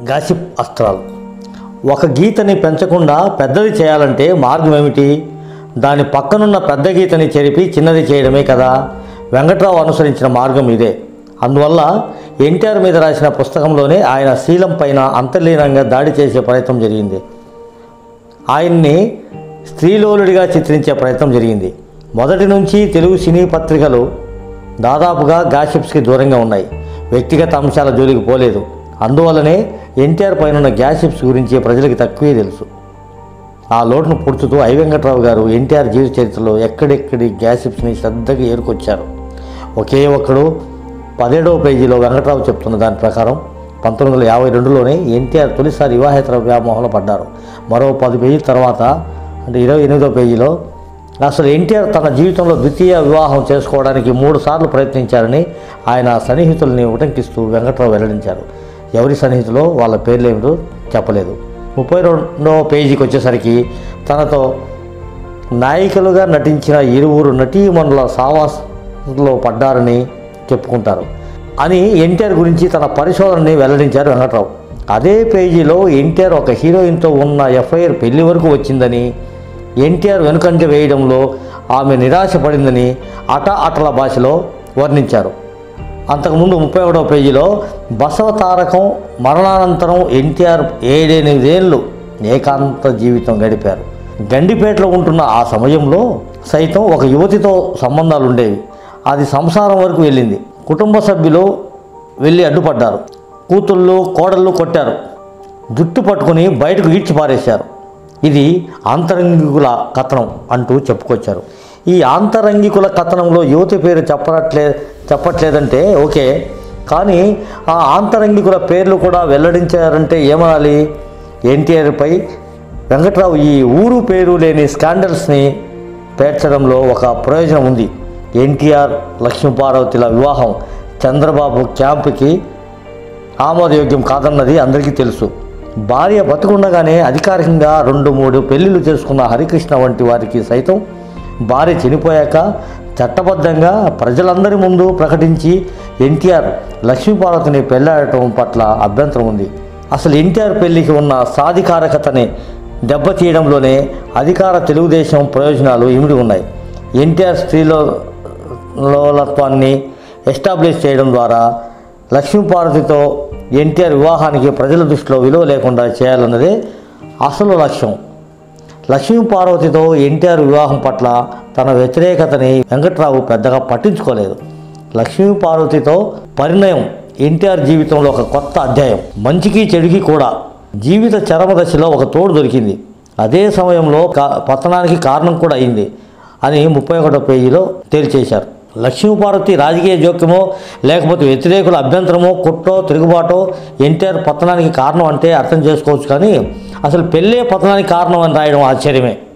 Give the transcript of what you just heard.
gossip అస్త్రాలు ఒక గీతని పెంచకుండా పెద్దది చేయాలంటే మార్గం ఏమిటి దాని పక్కనున్న పెద్ద గీతని చెరిపి చిన్నది చేయడమే కదా వెంకట్రావు అనుసరించిన మార్గం ఇదే అందువల్ల ఎన్టీఆర్ మీద రాసిన పుస్తకంలోనే ఆయన శీలం పైన అంతర్లీనంగా దాడి చేసే ప్రయత్నం జరిగింది ఆయన్ని స్త్రీలోలుడిగా చిత్రించే ప్రయత్నం జరిగింది మొదటి నుంచి తెలుగు సినీ పత్రికలు దాదాపుగా గాసిప్స్కి దూరంగా ఉన్నాయి వ్యక్తిగత అంశాల జోలికి పోలేదు అందువల్లనే ఎన్టీఆర్ పైన ఉన్న గ్యాసిప్స్ గురించి ప్రజలకు తక్కువే తెలుసు ఆ లోటును పూడ్చుతూ ఐ వెంకట్రావు గారు ఎన్టీఆర్ జీవిత చరిత్రలో ఎక్కడెక్కడి గ్యాసిప్స్ని శ్రద్ధగా ఏరుకొచ్చారు ఒకే ఒక్కడు పదిహేడవ పేజీలో వెంకట్రావు చెప్తున్న దాని ప్రకారం పంతొమ్మిది వందల యాభై రెండులోనే ఎన్టీఆర్ తొలిసారి వివాహేతర వ్యామోహంలో పడ్డారు మరో పది పేజీల తర్వాత అంటే ఇరవై ఎనిమిదో పేజీలో అసలు ఎన్టీఆర్ తన జీవితంలో ద్వితీయ వివాహం చేసుకోవడానికి మూడు సార్లు ప్రయత్నించారని ఆయన సన్నిహితుల్ని ఉటంకిస్తూ వెంకట్రావు వెల్లడించారు ఎవరి సన్నిహితులో వాళ్ళ పేర్లు ఏమిటో చెప్పలేదు ముప్పై రెండవ పేజీకి వచ్చేసరికి తనతో నాయికలుగా నటించిన ఇరువురు నటీమణుల సావాసంలో పడ్డారని చెప్పుకుంటారు అని ఎన్టీఆర్ గురించి తన పరిశోధనని వెల్లడించారు వెంకట్రావు అదే పేజీలో ఎన్టీఆర్ ఒక హీరోయిన్తో ఉన్న ఎఫ్ఐఆర్ పెళ్లి వరకు వచ్చిందని ఎన్టీఆర్ వెనుకంజ వేయడంలో ఆమె నిరాశపడిందని అట అటల భాషలో వర్ణించారు అంతకుముందు ముప్పై ఒకటవ పేజీలో బసవ తారకం మరణానంతరం ఎన్టీఆర్ ఏడెనిమిదేళ్ళు ఏకాంత జీవితం గడిపారు గండిపేటలో ఉంటున్న ఆ సమయంలో సైతం ఒక యువతితో సంబంధాలు ఉండేవి అది సంసారం వరకు వెళ్ళింది కుటుంబ సభ్యులు వెళ్ళి అడ్డుపడ్డారు కూతుళ్ళు కోడళ్ళు కొట్టారు జుట్టు పట్టుకుని బయటకు ఈడ్చి పారేశారు ఇది ఆంతరంగికుల కథనం అంటూ చెప్పుకొచ్చారు ఈ ఆంతరంగికుల కథనంలో యువతి పేరు చెప్పట్లే చెప్పట్లేదంటే ఓకే కానీ ఆ ఆంతరంగికుల పేర్లు కూడా వెల్లడించారంటే ఏమనాలి ఎన్టీఆర్పై వెంకట్రావు ఈ ఊరు పేరు లేని స్కాండల్స్ని పేర్చడంలో ఒక ప్రయోజనం ఉంది ఎన్టీఆర్ లక్ష్మీపార్వతిల వివాహం చంద్రబాబు క్యాంపుకి ఆమోదయోగ్యం కాదన్నది అందరికీ తెలుసు భార్య బతుకుండగానే అధికారికంగా రెండు మూడు పెళ్లిళ్ళు చేసుకున్న హరికృష్ణ వంటి వారికి సైతం భార్య చనిపోయాక చట్టబద్ధంగా ప్రజలందరి ముందు ప్రకటించి ఎన్టీఆర్ లక్ష్మీపార్వతిని పెళ్ళాడటం పట్ల అభ్యంతరం ఉంది అసలు ఎన్టీఆర్ పెళ్లికి ఉన్న సాధికారకతని దెబ్బతీయడంలోనే అధికార తెలుగుదేశం ప్రయోజనాలు ఇమిడి ఉన్నాయి ఎన్టీఆర్ స్త్రీలో లోలత్వాన్ని ఎస్టాబ్లిష్ చేయడం ద్వారా లక్ష్మీపార్వతితో ఎన్టీఆర్ వివాహానికి ప్రజల దృష్టిలో విలువ లేకుండా చేయాలన్నదే అసలు లక్ష్యం లక్ష్మీపార్వతితో ఎన్టీఆర్ వివాహం పట్ల తన వ్యతిరేకతని వెంకట్రావు పెద్దగా పట్టించుకోలేదు లక్ష్మీపార్వతితో పరిణయం ఎన్టీఆర్ జీవితంలో ఒక కొత్త అధ్యాయం మంచికి చెడుకి కూడా జీవిత చరమ దశలో ఒక తోడు దొరికింది అదే సమయంలో కా- పతనానికి కారణం కూడా అయింది అని ముప్పై ఒకటో పేజీలో తేల్చేశారు లక్ష్మీపార్వతి రాజకీయ జోక్యమో లేకపోతే వ్యతిరేకుల అభ్యంతరమో కుట్టో తిరుగుబాటో ఎన్టీఆర్ పతనానికి కారణం అంటే అర్థం చేసుకోవచ్చు కానీ అసలు పెళ్ళే పతనానికి కారణం అని రాయడం ఆశ్చర్యమే